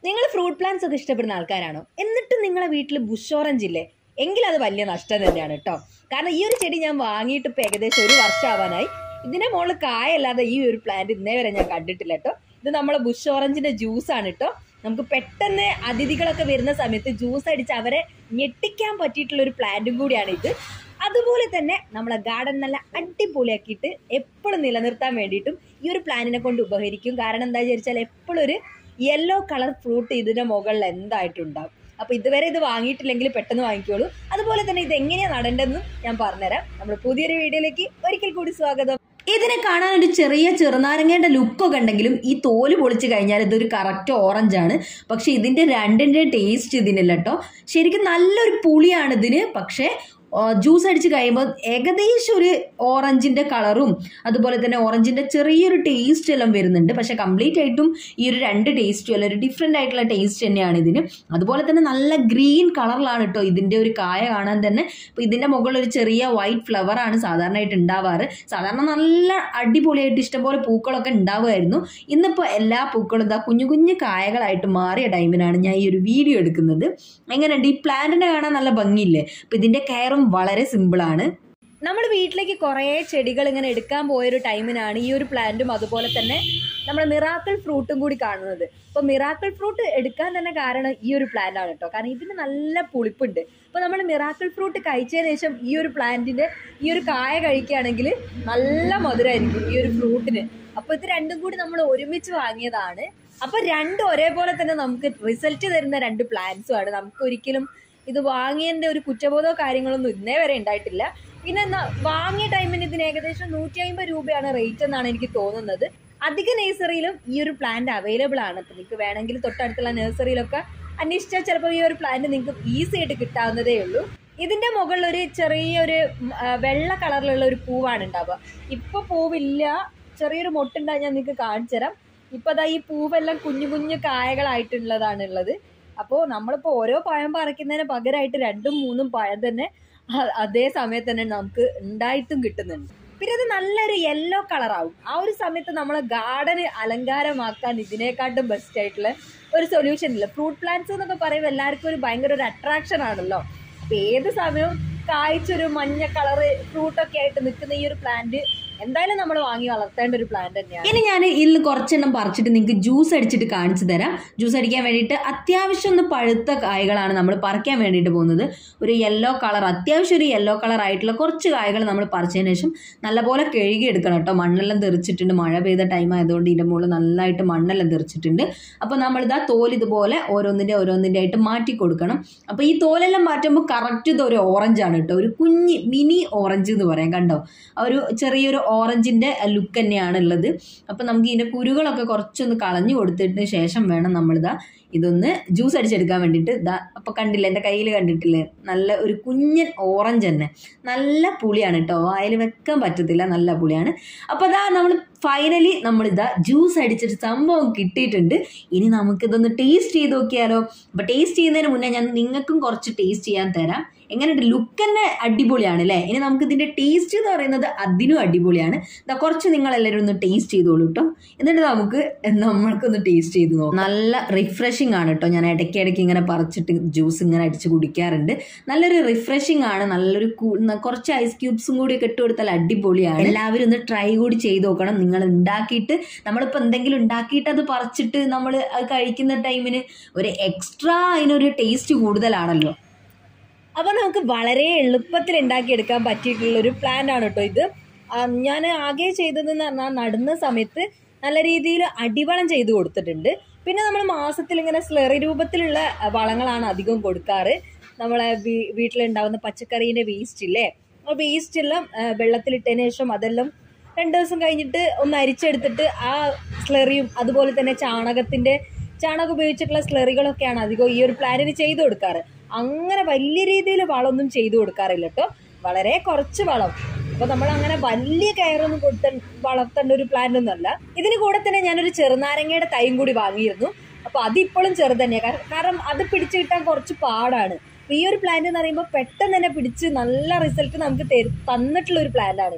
നിങ്ങൾ fruit plants ഒക്കെ ഇഷ്ടപ്പെടുന്ന ആൾക്കാരാണോ എന്നിട്ടും നിങ്ങളെ വീട്ടിൽ ബുഷ് ഓറഞ്ച് ഇല്ലേ എങ്കിൽ അത് വലിയ നഷ്ടം തന്നെയാണ് കേട്ടോ കാരണം ഈ ഒരു ചെടി ഞാൻ വാങ്ങിയിട്ട് ഇപ്പം ഏകദേശം ഒരു വർഷം ആവാനായി ഇതിന്റെ മുകളിൽ കായല്ലാതെ ഈ ഒരു പ്ലാന്റ് ഇന്നേ വരെ ഞാൻ കണ്ടിട്ടില്ല കേട്ടോ ഇത് നമ്മളെ ബുഷ് ഓറഞ്ചിന്റെ ജ്യൂസ് ആണ് കേട്ടോ നമുക്ക് പെട്ടെന്ന് അതിഥികളൊക്കെ വരുന്ന സമയത്ത് ജ്യൂസ് അടിച്ച് അവരെ ഞെട്ടിക്കാൻ പറ്റിയിട്ടുള്ള ഒരു പ്ലാന്റും കൂടിയാണ് ഇത് അതുപോലെ തന്നെ നമ്മളെ ഗാർഡൻ നല്ല അടിപൊളിയാക്കിയിട്ട് എപ്പോഴും നിലനിർത്താൻ വേണ്ടിയിട്ടും ഈ ഒരു പ്ലാന്റിനെ കൊണ്ട് ഉപകരിക്കും കാരണം എന്താ വിചാരിച്ചാൽ എപ്പോഴും ഒരു യെല്ലോ കളർ ഫ്രൂട്ട് ഇതിന്റെ മുകളിൽ എന്തായിട്ടുണ്ടാവും അപ്പൊ ഇതുവരെ ഇത് വാങ്ങിയിട്ടില്ലെങ്കിൽ പെട്ടെന്ന് വാങ്ങിക്കോളൂ അതുപോലെ തന്നെ ഇത് എങ്ങനെയാണ് നടേണ്ടതെന്നും ഞാൻ പറഞ്ഞുതരാം നമ്മുടെ പുതിയൊരു വീഡിയോയിലേക്ക് ഒരിക്കൽ കൂടി സ്വാഗതം ഇതിനെ കാണാൻ ഒരു ചെറിയ ചെറുനാരങ്ങയുടെ ലുക്കൊക്കെ ഉണ്ടെങ്കിലും ഈ തോല് പൊളിച്ച് കഴിഞ്ഞാൽ ഇതൊരു കറക്റ്റ് ഓറഞ്ച് ആണ് പക്ഷെ ഇതിന്റെ രണ്ടിന്റെ ടേസ്റ്റ് ഇതിനില്ല കേട്ടോ ശരിക്കും നല്ലൊരു പുളിയാണ് ഇതിന് പക്ഷേ ജ്യൂസ് അടിച്ച് കഴിയുമ്പോൾ ഏകദേശം ഒരു ഓറഞ്ചിന്റെ കളറും അതുപോലെ തന്നെ ഓറഞ്ചിന്റെ ചെറിയൊരു ടേസ്റ്റ് എല്ലാം വരുന്നുണ്ട് പക്ഷെ കംപ്ലീറ്റ് ആയിട്ടും ഈ ഒരു രണ്ട് ടേസ്റ്റും അല്ല ഒരു ഡിഫറെൻ്റ് ആയിട്ടുള്ള ടേസ്റ്റ് തന്നെയാണ് ഇതിന് അതുപോലെ തന്നെ നല്ല ഗ്രീൻ കളറിലാണ് കേട്ടോ ഇതിന്റെ ഒരു കായ കാണാൻ തന്നെ അപ്പോൾ ഇതിന്റെ മുകളിൽ ഒരു ചെറിയ വൈറ്റ് ഫ്ലവർ ആണ് സാധാരണയായിട്ട് ഉണ്ടാവാറ് സാധാരണ നല്ല അടിപൊളിയായിട്ട് ഇഷ്ടംപോലെ പൂക്കളൊക്കെ ഉണ്ടാവുമായിരുന്നു ഇന്നിപ്പോൾ എല്ലാ പൂക്കളും ഇതാ കുഞ്ഞു കുഞ്ഞു കായകളായിട്ട് മാറിയ ടൈമിനാണ് ഞാൻ ഈ ഒരു വീഡിയോ എടുക്കുന്നത് എങ്ങനെയുണ്ട് ഈ പ്ലാന്റിനെ കാണാൻ നല്ല ഭംഗിയില്ലേ അപ്പോൾ ഇതിന്റെ കെയറും വളരെ സിമ്പിളാണ് നമ്മൾ വീട്ടിലേക്ക് കുറേ ചെടികൾ ഇങ്ങനെ എടുക്കാൻ പോയൊരു ടൈമിനാണ് ഈ ഒരു പ്ലാന്റും അതുപോലെ തന്നെ നമ്മുടെ മിറാക്കിൾ ഫ്രൂട്ടും കൂടി കാണുന്നത് അപ്പോൾ മിറാക്കിൾ ഫ്രൂട്ട് എടുക്കാൻ തന്നെ കാരണം ഈ ഒരു പ്ലാന്റ് ആണ് കേട്ടോ കാരണം ഇതിന് നല്ല പുളിപ്പുണ്ട് അപ്പോൾ നമ്മൾ മിറാക്കിൾ ഫ്രൂട്ട് കഴിച്ചതിന് ശേഷം ഈ ഒരു പ്ലാന്റിന്റെ ഈ ഒരു കായ കഴിക്കുകയാണെങ്കിൽ നല്ല മധുരമായിരിക്കും ഈ ഒരു ഫ്രൂട്ടിന് അപ്പോൾ ഇത് രണ്ടും കൂടി നമ്മൾ ഒരുമിച്ച് വാങ്ങിയതാണ് അപ്പോൾ രണ്ടും ഒരേപോലെ തന്നെ നമുക്ക് റിസൾട്ട് തരുന്ന രണ്ട് പ്ലാന്റ്സും ആണ് നമുക്ക് ഒരിക്കലും ഇത് വാങ്ങിയതിന്റെ ഒരു കുറ്റബോധമോ കാര്യങ്ങളൊന്നും ഇന്നേ വരെ ഉണ്ടായിട്ടില്ല പിന്നെ ന- വാങ്ങിയ ടൈമിന് ഇതിന് ഏകദേശം നൂറ്റി അമ്പത് രൂപയാണ് റേറ്റ് എന്നാണ് എനിക്ക് തോന്നുന്നത് അധിക നഴ്സറിയിലും ഈ ഒരു പ്ലാന്റ് അവൈലബിൾ ആണ് അപ്പം നിങ്ങൾക്ക് വേണമെങ്കിൽ തൊട്ടടുത്തുള്ള നഴ്സറിയിലൊക്കെ അന്വേഷിച്ചാൽ ചിലപ്പോൾ ഈ ഒരു പ്ലാന്റ് നിങ്ങൾക്ക് ഈസി ആയിട്ട് കിട്ടാവുന്നതേ ഉള്ളൂ ഇതിന്റെ മുകളിൽ ഒരു ചെറിയൊരു ഉം, ആ, വെള്ള കളറിലുള്ള ഒരു പൂവാണ് ഉണ്ടാവുക ഇപ്പൊ പൂവില്ല ചെറിയൊരു മൊട്ടുണ്ടായി ഞാൻ നിങ്ങൾക്ക് കാണിച്ചു തരാം ഇപ്പൊ അതാ ഈ പൂവെല്ലാം കുഞ്ഞു കുഞ്ഞു കായകളായിട്ടുള്ളതാണ് ഉള്ളത് അപ്പോൾ നമ്മളിപ്പോൾ ഓരോ പഴം പറിക്കുന്നതിന് പകരമായിട്ട് രണ്ടും മൂന്നും പഴം തന്നെ അ- അതേ സമയത്ത് തന്നെ നമുക്ക് ഉണ്ടായിട്ടും കിട്ടുന്നുണ്ട് പിന്നെ ഇത് നല്ലൊരു യെല്ലോ കളറാവും ആ ഒരു സമയത്ത് നമ്മളെ ഗാർഡന് അലങ്കാരമാക്കാൻ ഇതിനെക്കാട്ടും ബെസ്റ്റ് ആയിട്ടുള്ള ഒരു സൊല്യൂഷൻ ഇല്ല ഫ്രൂട്ട് പ്ലാന്റ്സ് എന്നൊക്കെ പറയുമ്പോൾ എല്ലാവർക്കും ഒരു ഭയങ്കര ഒരു അട്രാക്ഷൻ ആണല്ലോ അപ്പൊ ഏത് സമയവും കായ്ച്ചൊരു മഞ്ഞ കളറ് ഫ്രൂട്ടൊക്കെ ആയിട്ട് നിൽക്കുന്ന ഈ ഒരു പ്ലാന്റ് എന്തായാലും നമ്മൾ വാങ്ങി വളർത്തേണ്ട ഒരു പ്ലാന്റ് തന്നെയാണ് ഇനി ഞാൻ ഇതിൽ കുറച്ചെണ്ണം പറിച്ചിട്ട് നിങ്ങൾക്ക് ജ്യൂസ് അടിച്ചിട്ട് കാണിച്ചു തരാം ജ്യൂസ് അടിക്കാൻ വേണ്ടിയിട്ട് അത്യാവശ്യം ഒന്ന് പഴുത്ത കായകളാണ് നമ്മൾ പറിക്കാൻ വേണ്ടിയിട്ട് പോകുന്നത് ഒരു യെല്ലോ കളർ അത്യാവശ്യം ഒരു യെല്ലോ കളർ ആയിട്ടുള്ള കുറച്ച് കായകൾ നമ്മൾ പറിച്ചതിന് ശേഷം നല്ലപോലെ കഴുകി എടുക്കണം കേട്ടോ മണ്ണെല്ലാം തെറിച്ചിട്ടുണ്ട് മഴ പെയ്ത ടൈം ആയതുകൊണ്ട് ഇതിൻ്റെ മുകളിൽ നല്ലതായിട്ട് മണ്ണെല്ലാം തെറിച്ചിട്ടുണ്ട് അപ്പോൾ നമ്മളിതാ തോൽ ഇതുപോലെ ഓരോന്നിൻ്റെ ഓരോന്നിൻ്റെ ആയിട്ട് മാറ്റി കൊടുക്കണം അപ്പോൾ ഈ തോലെല്ലാം മാറ്റുമ്പോൾ കറക്റ്റ് ഇത് ഒരു ഓറഞ്ച് ആണ് കേട്ടോ ഒരു കുഞ്ഞി മിനി ഓറഞ്ച് എന്ന് പറയാം കണ്ടോ ആ ഒരു ചെറിയൊരു ഓറഞ്ചിൻ്റെ ലുക്ക് തന്നെയാണ് ഉള്ളത് അപ്പം നമുക്ക് ഇതിൻ്റെ കുരുകളൊക്കെ കുറച്ചൊന്ന് കളഞ്ഞു കൊടുത്തിട്ട് ശേഷം വേണം നമ്മളിതാ ഇതൊന്ന് ജ്യൂസ് അടിച്ചെടുക്കാൻ വേണ്ടിയിട്ട് ഇതാ അപ്പോൾ കണ്ടില്ല എൻ്റെ കയ്യിൽ കണ്ടിട്ടില്ലേ നല്ല ഒരു കുഞ്ഞൻ ഓറഞ്ച് തന്നെ നല്ല പുളിയാണ് കേട്ടോ വായിൽ വെക്കാൻ പറ്റത്തില്ല നല്ല പുളിയാണ് അപ്പോൾ അതാ നമ്മൾ ഫൈനലി നമ്മളിതാ ജ്യൂസ് അടിച്ചിട്ട് സംഭവം കിട്ടിയിട്ടുണ്ട് ഇനി നമുക്കിതൊന്ന് ടേസ്റ്റ് ചെയ്ത് നോക്കിയാലോ അപ്പോൾ ടേസ്റ്റ് ചെയ്യുന്നതിന് മുന്നേ ഞാൻ നിങ്ങൾക്കും കുറച്ച് ടേസ്റ്റ് ചെയ്യാൻ തരാം എങ്ങനെയുണ്ട് ലുക്ക് തന്നെ അടിപൊളിയാണ് അല്ലേ ഇനി നമുക്ക് ഇതിൻ്റെ ടേസ്റ്റ് എന്ന് പറയുന്നത് അതിനും അടിപൊളിയാണ് ഇതാ കുറച്ച് നിങ്ങളെല്ലാവരും ഒന്ന് ടേസ്റ്റ് ചെയ്തോളൂ കേട്ടോ എന്നിട്ട് നമുക്ക് നമ്മൾക്കൊന്ന് ടേസ്റ്റ് ചെയ്ത് നോക്കാം നല്ല റിഫ്രഷിംഗ് ആണ് കേട്ടോ ഞാൻ ഇടയ്ക്ക് ഇടയ്ക്ക് ഇങ്ങനെ പറിച്ചിട്ട് ജ്യൂസ് ഇങ്ങനെ അടിച്ച് കുടിക്കാറുണ്ട് നല്ലൊരു റിഫ്രഷിംഗ് ആണ് നല്ലൊരു കൂ- ന- കുറച്ച് ഐസ് ക്യൂബ്സും കൂടി ഒക്കെ ഇട്ട് കൊടുത്താൽ അടിപൊളിയാണ് എല്ലാവരും ഒന്ന് ട്രൈ കൂടി ചെയ്ത് നോക്കണം നിങ്ങൾ ഉണ്ടാക്കിയിട്ട് നമ്മളിപ്പോൾ എന്തെങ്കിലും ഉണ്ടാക്കിയിട്ട് അത് പറിച്ചിട്ട് നമ്മൾ അത് കഴിക്കുന്ന ടൈമിന് ഒരു എക്സ്ട്രാ അതിനൊരു ടേസ്റ്റ് കൂടുതലാണല്ലോ അപ്പോൾ നമുക്ക് വളരെ എളുപ്പത്തിൽ ഉണ്ടാക്കിയെടുക്കാൻ പറ്റിയിട്ടുള്ള ഒരു പ്ലാൻ ആണ് കേട്ടോ ഇത് ഞാൻ ആകെ ചെയ്തതെന്ന് പറഞ്ഞാൽ നടുന്ന സമയത്ത് നല്ല രീതിയിൽ അടിവളം ചെയ്ത് കൊടുത്തിട്ടുണ്ട് പിന്നെ നമ്മൾ മാസത്തിൽ ഇങ്ങനെ സ്ലറി രൂപത്തിലുള്ള അഹ്, വളങ്ങളാണ് അധികം കൊടുക്കാറ് നമ്മളെ വീ- വീട്ടിലുണ്ടാവുന്ന പച്ചക്കറീൻ്റെ വേസ്റ്റ് ഇല്ലേ ആ വേസ്റ്റ് എല്ലാം അഹ്, വെള്ളത്തിലിട്ടതിന് ശേഷം അതെല്ലാം രണ്ട് ദിവസം കഴിഞ്ഞിട്ട് ഒന്ന് അരിച്ചെടുത്തിട്ട് ആ സ്ലറിയും അതുപോലെ തന്നെ ചാണകത്തിൻ്റെ ചാണകം ഉപയോഗിച്ചിട്ടുള്ള സ്ലറികളൊക്കെയാണ് അധികം ഈ ഒരു പ്ലാന്റിന് ചെയ്തു കൊടുക്കാറ് അങ്ങനെ വലിയ രീതിയിൽ വളമൊന്നും ചെയ്തു കൊടുക്കാറില്ല കേട്ടോ വളരെ കുറച്ച് വളം അപ്പൊ നമ്മൾ അങ്ങനെ വലിയ കയറൊന്നും കൊടുത്ത വളർത്തേണ്ട ഒരു പ്ലാന്റ് ഒന്നുമല്ല ഇതിന് കൂടെ തന്നെ ഞാനൊരു ചെറുനാരങ്ങയുടെ തൈയും കൂടി വാങ്ങിയിരുന്നു അപ്പൊ അതിപ്പോഴും ചെറുത് തന്നെയാണ് കാരണം- കാരണം അത് പിടിച്ചു കിട്ടാൻ കുറച്ച് പാടാണ് അപ്പൊ ഈ ഒരു പ്ലാന്റ് എന്ന് പറയുമ്പോൾ പെട്ടെന്ന് തന്നെ പിടിച്ച് നല്ല റിസൾട്ട് നമുക്ക് തരു- തന്നിട്ടുള്ള ഒരു പ്ലാന്റ് ആണ് കേട്ടോ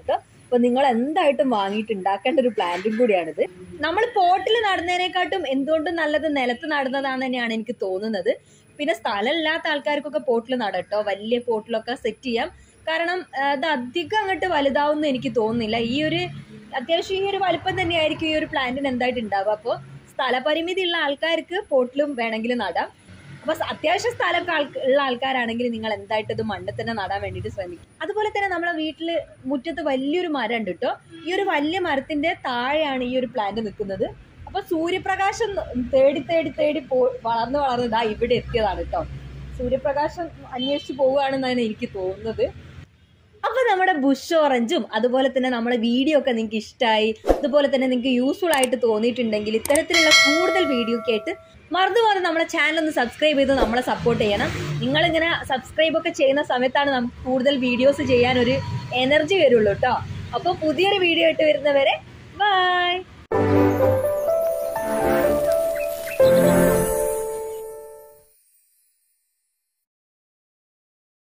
അപ്പൊ നിങ്ങൾ എന്തായിട്ടും വാങ്ങിയിട്ട് ഉണ്ടാക്കേണ്ട ഒരു പ്ലാന്റും കൂടിയാണിത് നമ്മൾ പോട്ടിൽ നടുന്നതിനെക്കാട്ടും എന്തുകൊണ്ടും നല്ലത് നിലത്ത് നടുന്നതാണ് തന്നെയാണ് എനിക്ക് തോന്നുന്നത് പിന്നെ സ്ഥലമില്ലാത്ത ആൾക്കാർക്കൊക്കെ പോട്ടിൽ നടട്ടോ വലിയ പോട്ടിലൊക്കെ സെറ്റ് ചെയ്യാം കാരണം ആ, അത് അധികം അങ്ങോട്ട് വലുതാവുമെന്ന് എനിക്ക് തോന്നുന്നില്ല ഈ ഒരു അത്യാവശ്യം ഈ ഒരു വലിപ്പം തന്നെയായിരിക്കും ഈ ഒരു പ്ലാന്റിന് എന്തായിട്ട് ഉണ്ടാവുക അപ്പോൾ സ്ഥലപരിമിതി ഉള്ള ആൾക്കാർക്ക് പോട്ടിലും വേണമെങ്കിൽ നടാം അപ്പൊ സ- അത്യാവശ്യം സ്ഥലമൊക്കെ ആൾക്ക് ഉള്ള ആൾക്കാരാണെങ്കിൽ നിങ്ങൾ എന്തായിട്ട് ഇത് മണ്ണിൽ തന്നെ നടാൻ വേണ്ടിയിട്ട് ശ്രമിക്കും അതുപോലെ തന്നെ നമ്മളെ വീട്ടിൽ മുറ്റത്ത് വലിയൊരു മരം ഉണ്ട് കേട്ടോ ഈ ഒരു വലിയ മരത്തിന്റെ താഴെയാണ് ഈ ഒരു പ്ലാന്റ് നിൽക്കുന്നത് അപ്പൊ സൂര്യപ്രകാശം തേടി തേടി തേടി പോ വളർന്ന് വളർന്ന് ഇതാ ഇവിടെ എത്തിയതാണ് കേട്ടോ സൂര്യപ്രകാശം അന്വേഷിച്ച് പോവുകയാണെന്നാണ് എനിക്ക് തോന്നുന്നത് അപ്പൊ നമ്മുടെ ബുഷ് ഓറഞ്ചും അതുപോലെ തന്നെ നമ്മുടെ വീഡിയോ ഒക്കെ നിങ്ങൾക്ക് ഇഷ്ടമായി അതുപോലെ തന്നെ നിങ്ങൾക്ക് യൂസ്ഫുൾ ആയിട്ട് തോന്നിയിട്ടുണ്ടെങ്കിൽ ഇത്തരത്തിലുള്ള കൂടുതൽ വീഡിയോ ഒക്കെ ആയിട്ട് മറന്നുപോലെ നമ്മുടെ ചാനൽ ഒന്ന് സബ്സ്ക്രൈബ് ചെയ്ത് നമ്മളെ സപ്പോർട്ട് ചെയ്യണം നിങ്ങളിങ്ങനെ സബ്സ്ക്രൈബ് ഒക്കെ ചെയ്യുന്ന സമയത്താണ് നമുക്ക് കൂടുതൽ വീഡിയോസ് ചെയ്യാൻ ഒരു എനർജി വരുള്ളൂ കേട്ടോ അപ്പോൾ പുതിയൊരു വീഡിയോ ആയിട്ട് വരുന്നവരെ ബൈ